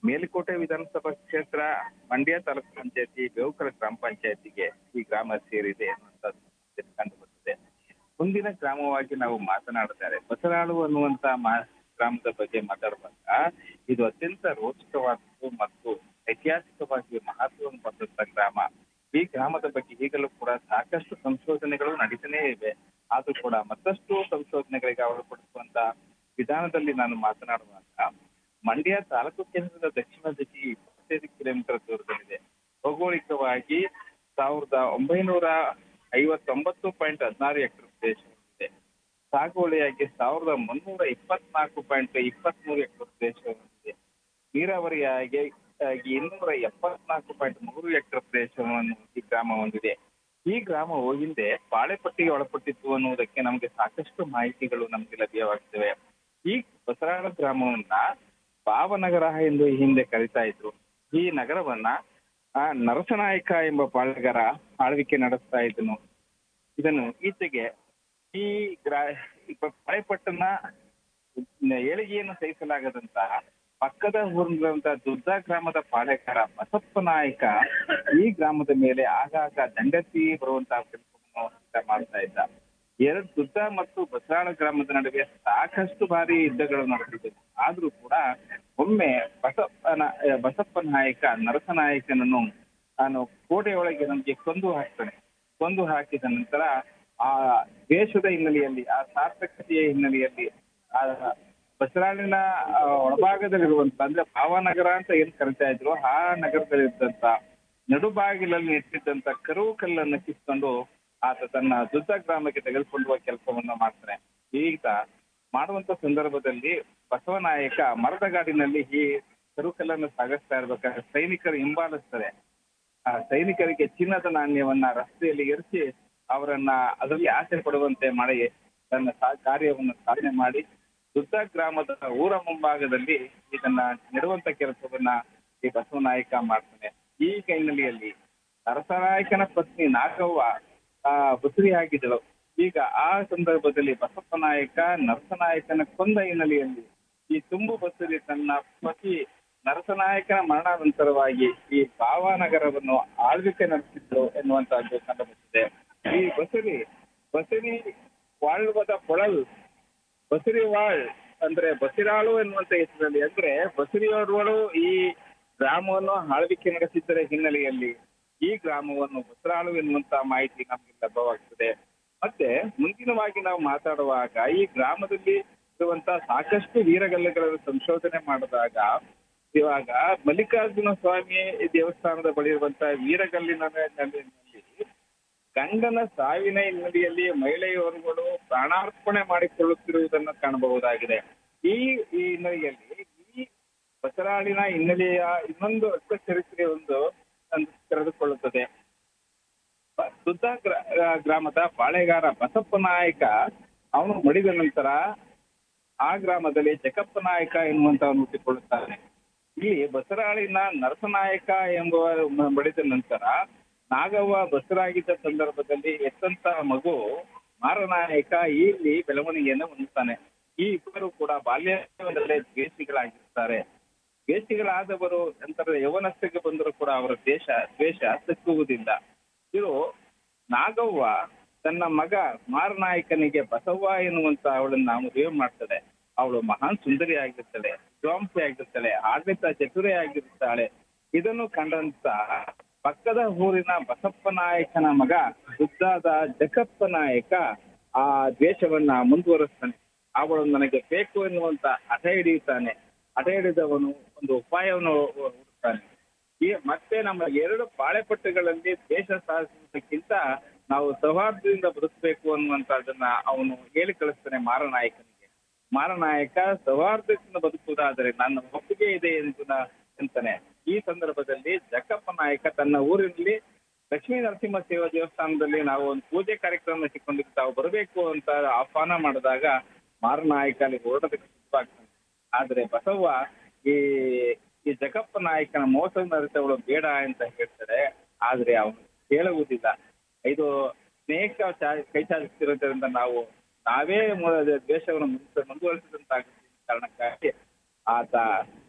ಮೇಲುಕೋಟೆ ವಿಧಾನಸಭಾ ಕ್ಷೇತ್ರ ಮಂಡ್ಯ ತಾಲೂಕು ಪಂಚಾಯತಿ ಬೇವುಕರ ಗ್ರಾಮ ಪಂಚಾಯತಿಗೆ ಈ ಗ್ರಾಮ ಸೇರಿದೆ ಅನ್ನುವಂಥದ್ದು ಕಂಡು ಬರ್ತದೆ ಮುಂದಿನ ಗ್ರಾಮವಾಗಿ ನಾವು ಮಾತನಾಡಿದರೆ ಬಸರಾಳು ಅನ್ನುವಂತ ಮಾ ಗ್ರಾಮದ ಬಗ್ಗೆ ಮಾತಾಡುವಾಗ ಇದು ಅತ್ಯಂತ ರೋಚಕವಾದದ್ದು ಮತ್ತು ಐತಿಹಾಸಿಕವಾಗಿ ಮಹತ್ವವನ್ನು ಹೊಂದಂತ ಗ್ರಾಮ ಈ ಗ್ರಾಮದ ಬಗ್ಗೆ ಈಗಲೂ ಕೂಡ ಸಾಕಷ್ಟು ಸಂಶೋಧನೆಗಳು ನಡೀತಾನೇ ಇವೆ ಆದ್ರೂ ಕೂಡ ಮತ್ತಷ್ಟು ಸಂಶೋಧನೆಗಳಿಗೆ ಅವರು ಪಡಿಸುವಂತ ವಿಧಾನದಲ್ಲಿ ನಾನು ಮಾತನಾಡುವಾಗ ಮಂಡ್ಯ ತಾಲೂಕು ಕೇಂದ್ರದ ದಕ್ಷಿಣ ದಿಕ್ಕಿ ಇಪ್ಪತ್ತೈದು ಕಿಲೋಮೀಟರ್ ದೂರದಲ್ಲಿದೆ ಭೌಗೋಳಿಕವಾಗಿ ಸಾವಿರದ ಒಂಬೈನೂರ ಐವತ್ತೊಂಬತ್ತು ಪಾಯಿಂಟ್ ಹದಿನಾರು ಎಕರೆ ಪ್ರದೇಶ ಹೊಂದಿದೆ ಸಾಗುವಳಿಯಾಗಿ ಸಾವಿರದ ಮುನ್ನೂರ ಇಪ್ಪತ್ನಾಲ್ಕು ಪಾಯಿಂಟ್ ಇಪ್ಪತ್ಮೂರು ಎಕರೆ ಪ್ರದೇಶ ಹೊಂದಿದೆ ನೀರಾವರಿಯಾಗಿ ಆಗಿ ಇನ್ನೂರ ಎಪ್ಪತ್ನಾಲ್ಕು ಪಾಯಿಂಟ್ ಮೂರು ಎಕರೆ ಪ್ರದೇಶವನ್ನು ಈ ಗ್ರಾಮ ಹೊಂದಿದೆ ಈ ಗ್ರಾಮವು ಹಿಂದೆ ಬಾಳೆಪಟ್ಟಿಗೆ ಒಳಪಟ್ಟಿತ್ತು ಅನ್ನುವುದಕ್ಕೆ ನಮಗೆ ಸಾಕಷ್ಟು ಮಾಹಿತಿಗಳು ನಮಗೆ ಲಭ್ಯವಾಗ್ತವೆ ಈ ಬಸರಾಳ ಗ್ರಾಮವನ್ನ ಭಾವನಗರ ಎಂದು ಈ ಹಿಂದೆ ಕರೀತಾ ಇದ್ರು ಈ ನಗರವನ್ನ ಆ ನರಸನಾಯಕ ಎಂಬ ಪಾಳೆಗಾರ ಆಳ್ವಿಕೆ ನಡೆಸ್ತಾ ಇದ್ದನು ಇದನ್ನು ಈಚೆಗೆ ಈ ಗ್ರಾ ಈ ಬಾಳೆಪಟ್ಟಣ ಏಳಿಗೆಯನ್ನು ಸಹಿಸಲಾಗದಂತ ಪಕ್ಕದ ಊರಿನಂತ ದುದ್ದ ಗ್ರಾಮದ ಪಾಳೆಗಾರ ಬಸಪ್ಪ ನಾಯಕ ಈ ಗ್ರಾಮದ ಮೇಲೆ ಆಗಾಗ ದಂಡತಿ ಬರುವಂತಹ ಕೆಲಸವನ್ನು ಮಾಡ್ತಾ ಇದ್ದ ಎರಡು ದುದ್ದ ಮತ್ತು ಬಸರಾಳ ಗ್ರಾಮದ ನಡುವೆ ಸಾಕಷ್ಟು ಬಾರಿ ಯುದ್ಧಗಳು ನಡೆದಿದ್ದವು ಆದ್ರೂ ಕೂಡ ಒಮ್ಮೆ ಬಸಪ್ಪನ ಬಸಪ್ಪ ನಾಯಕ ನರಸನಾಯಕನನ್ನು ನಾನು ಕೋಟೆಯೊಳಗೆ ನಮಗೆ ಕೊಂದು ಹಾಕ್ತಾನೆ ಕೊಂದು ಹಾಕಿದ ನಂತರ ಆ ದೇಶದ ಹಿನ್ನೆಲೆಯಲ್ಲಿ ಆ ಸಾರ್ಥಕತೆಯ ಹಿನ್ನೆಲೆಯಲ್ಲಿ ಆ ಬಸರಾಳಿನ ಆ, ಒಳಭಾಗದಲ್ಲಿರುವಂತ ಅಂದ್ರೆ ಭಾವನಗರ ಅಂತ ಏನ್ ಕರಿತಾ ಇದ್ರು ಆ ನಗರದಲ್ಲಿದ್ದಂತ ನಡುಬಾಗಿಲಲ್ಲಿ ನೆಟ್ಟಿದ್ದಂತ ಕರುವು ಕಲ್ಲನ್ನು ಕಿತ್ಕೊಂಡು ಆತ ತನ್ನ ದುದ್ದ ಗ್ರಾಮಕ್ಕೆ ತೆಗೆದುಕೊಳ್ಳುವ ಕೆಲಸವನ್ನ ಮಾಡ್ತಾನೆ ಈಗ ಮಾಡುವಂತ ಸಂದರ್ಭದಲ್ಲಿ ಬಸವನಾಯಕ ಮರದ ಗಾಡಿನಲ್ಲಿ ಈ ಕರುಕಲ್ಲನ್ನು ಸಾಗಿಸ್ತಾ ಇರ್ಬೇಕಾದ್ರೆ ಸೈನಿಕರು ಹಿಂಬಾಲಿಸ್ತಾರೆ ಆ ಸೈನಿಕರಿಗೆ ಚಿನ್ನದ ನಾಣ್ಯವನ್ನ ರಸ್ತೆಯಲ್ಲಿ ಎರಚಿ ಅವರನ್ನ ಅದರಲ್ಲಿ ಆಸೆ ಪಡುವಂತೆ ಮಾಡಿ ತನ್ನ ಸಾ- ಕಾರ್ಯವನ್ನು ಸಾಧನೆ ಮಾಡಿ ದುದ್ದ ಗ್ರಾಮದ ಊರ ಮುಂಭಾಗದಲ್ಲಿ ಇದನ್ನ ನೆಡುವಂತ ಕೆಲಸವನ್ನ ಈ ಬಸವನಾಯಕ ಮಾಡ್ತಾನೆ ಈ ಹಿನ್ನೆಲೆಯಲ್ಲಿ ನರಸನಾಯಕನ ಪತ್ನಿ ನಾಗವ್ವ ಆ ಬಸುರಿ ಆಗಿದ್ದಳು ಈಗ ಆ ಸಂದರ್ಭದಲ್ಲಿ ಬಸಪ್ಪ ನಾಯಕ ನರಸನಾಯಕನ ಕೊಂದ ಹಿನ್ನೆಲೆಯಲ್ಲಿ ಈ ತುಂಬು ಬಸುರಿ ತನ್ನ ಪತಿ ನರಸನಾಯಕನ ಮರಣಾನಂತರವಾಗಿ ಈ ಭಾವನಗರವನ್ನು ಆಳ್ವಿಕೆ ನಡೆಸಿದ್ರು ಎನ್ನುವಂತಹದ್ದು ಕಂಡುಬರುತ್ತದೆ ಈ ಬಸುರಿ ಬಸುರಿ ವಾಳ್ವದ ಕೊಳಲ್ ಬಸುರಿ ವಾಳ್ ಅಂದ್ರೆ ಬಸಿರಾಳು ಎನ್ನುವಂತ ಹೆಸರಲ್ಲಿ ಅಂದ್ರೆ ಬಸುರಿಯವರುಗಳು ಈ ಗ್ರಾಮವನ್ನು ಆಳ್ವಿಕೆ ನಡೆಸಿದ್ದರ ಹಿನ್ನೆಲೆಯಲ್ಲಿ ಈ ಗ್ರಾಮವನ್ನು ಬಸರಾಳು ಎನ್ನುವಂತ ಮಾಹಿತಿ ನಮಗೆ ಲಭ್ಯವಾಗ್ತದೆ ಮತ್ತೆ ಮುಂದಿನವಾಗಿ ನಾವು ಮಾತಾಡುವಾಗ ಈ ಗ್ರಾಮದಲ್ಲಿ ಇರುವಂತ ಸಾಕಷ್ಟು ವೀರಗಲ್ಲುಗಳನ್ನು ಸಂಶೋಧನೆ ಮಾಡಿದಾಗ ಇವಾಗ ಮಲ್ಲಿಕಾರ್ಜುನ ಸ್ವಾಮಿ ದೇವಸ್ಥಾನದ ಬಳಿ ಇರುವಂತಹ ವೀರಗಲ್ಲಿನ ನಲ್ಲಿ ಗಂಡನ ಸಾವಿನ ಹಿನ್ನೆಲೆಯಲ್ಲಿ ಮಹಿಳೆಯರುಗಳು ಪ್ರಾಣಾರ್ಪಣೆ ಮಾಡಿಕೊಳ್ಳುತ್ತಿರುವುದನ್ನು ಕಾಣಬಹುದಾಗಿದೆ ಈ ಈ ಹಿನ್ನೆಲೆಯಲ್ಲಿ ಈ ಬಸರಾಳಿನ ಹಿನ್ನೆಲೆಯ ಇನ್ನೊಂದು ಅರ್ಥ ಚರಿತ್ರೆ ಒಂದು ಒಂದು ತೆರೆದುಕೊಳ್ಳುತ್ತದೆ ಬ- ಸುದ್ದ ಗ್ರಾ- ಆ, ಗ್ರಾಮದ ಬಾಳೆಗಾರ ಬಸಪ್ಪ ನಾಯಕ ಅವನು ಮಡಿದ ನಂತರ ಆ ಗ್ರಾಮದಲ್ಲಿ ಜಗಪ್ಪ ನಾಯಕ ಎನ್ನುವಂತವನು ಹುಟ್ಟಿಕೊಳ್ಳುತ್ತಾನೆ ಇಲ್ಲಿ ಬಸರಾಳಿನ ನರಸನಾಯಕ ಎಂಬುವ ಮಡಿದ ನಂತರ ನಾಗವ್ವ ಬಸರಾಗಿದ್ದ ಸಂದರ್ಭದಲ್ಲಿ ಎತ್ತಂತ ಮಗು ಮಾರನಾಯಕ ಇಲ್ಲಿ ಬೆಳವಣಿಗೆಯನ್ನು ಹೊಂದುತ್ತಾನೆ ಈ ಇಬ್ಬರು ಕೂಡ ಬಾಲ್ಯದಲ್ಲೇ ದ್ವೇಷಿಗಳಾಗಿರ್ತಾರೆ ದ್ವೇಷಿಗಳಾದವರು ನಂತರ ಯವನಸ್ಥಿಗೆ ಬಂದರೂ ಕೂಡ ಅವರ ದೇಶ ದ್ವೇಷ ತಕ್ಕುವುದಿಲ್ಲ ಇದು ನಾಗವ್ವ ತನ್ನ ಮಗ ಮಾರನಾಯಕನಿಗೆ ಬಸವ್ವ ಎನ್ನುವಂತ ಅವಳನ್ನ ಮದುವೆ ಮಾಡ್ತಾಳೆ ಅವಳು ಮಹಾನ್ ಸುಂದರಿ ಆಗಿರ್ತಾಳೆ ವಿದ್ವಾಂಸಿ ಆಗಿರ್ತಾಳೆ ಆಡಳಿತ ಚತುರೆ ಆಗಿರ್ತಾಳೆ ಇದನ್ನು ಕಂಡಂತ ಪಕ್ಕದ ಊರಿನ ಬಸಪ್ಪ ನಾಯಕನ ಮಗ ಬುದ್ಧಾದ ಜಗಪ್ಪ ನಾಯಕ ಆ ದ್ವೇಷವನ್ನ ಮುಂದುವರಿಸ್ತಾನೆ ಅವಳು ನನಗೆ ಬೇಕು ಎನ್ನುವಂತ ಹಠ ಹಿಡಿಯುತ್ತಾನೆ ಹಠ ಹಿಡಿದವನು ಒಂದು ಉಪಾಯವನ್ನು ಹುಡುಕ್ತಾನೆ ಈ ಮತ್ತೆ ನಮ್ಮ ಎರಡು ಬಾಳೆಪಟ್ಟುಗಳಲ್ಲಿ ದೇಶ ಸಾಧಿಸುವುದಕ್ಕಿಂತ ನಾವು ಸೌಹಾರ್ದದಿಂದ ಬದುಕಬೇಕು ಅನ್ನುವಂಥದ್ದನ್ನ ಅವನು ಹೇಳಿ ಕಳಿಸ್ತಾನೆ ಮಾರನಾಯಕನಿಗೆ ಮಾರನಾಯಕ ಸೌಹಾರ್ದದಿಂದ ಬದುಕುವುದಾದರೆ ನನ್ನ ಒಪ್ಪಿಗೆ ಇದೆ ಎಂದು ನಾ- ಅಂತಾನೆ ಈ ಸಂದರ್ಭದಲ್ಲಿ ಜಕ್ಕಪ್ಪ ನಾಯಕ ತನ್ನ ಊರಿನಲ್ಲಿ ಲಕ್ಷ್ಮೀ ನರಸಿಂಹ ಸೇವಾ ದೇವಸ್ಥಾನದಲ್ಲಿ ನಾವು ಒಂದು ಪೂಜೆ ಕಾರ್ಯಕ್ರಮ ಸಿಕ್ಕೊಂಡಿದ್ದು ತಾವು ಬರಬೇಕು ಅಂತ ಆಹ್ವಾನ ಮಾಡಿದಾಗ ಮಾರನಾಯಕ ಅಲ್ಲಿ ಹೊರಡೋದಕ್ಕೆ ಸಿದ್ಧವಾಗ್ತಾನೆ ಆದ್ರೆ ಬಸವ್ವ ಈ ಈ ಜಗಪ್ಪ ನಾಯಕನ ಮೋಸ ನರಿತವಳು ಬೇಡ ಅಂತ ಹೇಳ್ತಾರೆ ಆದ್ರೆ ಅವನು ಕೇಳುವುದಿಲ್ಲ ಇದು ಅನೇಕ ಚಾ- ಕೈ ಚಾಚಿಸಿರೋದ್ರಿಂದ ನಾವು ನಾವೇ ಮು- ದ್ವೇಷವನ್ನು ಮುಂದೆ ಮುಂದುವರಿಸಿದಂತಾಗುತ್ತೆ ಕಾರಣಕ್ಕಾಗಿ ಆತ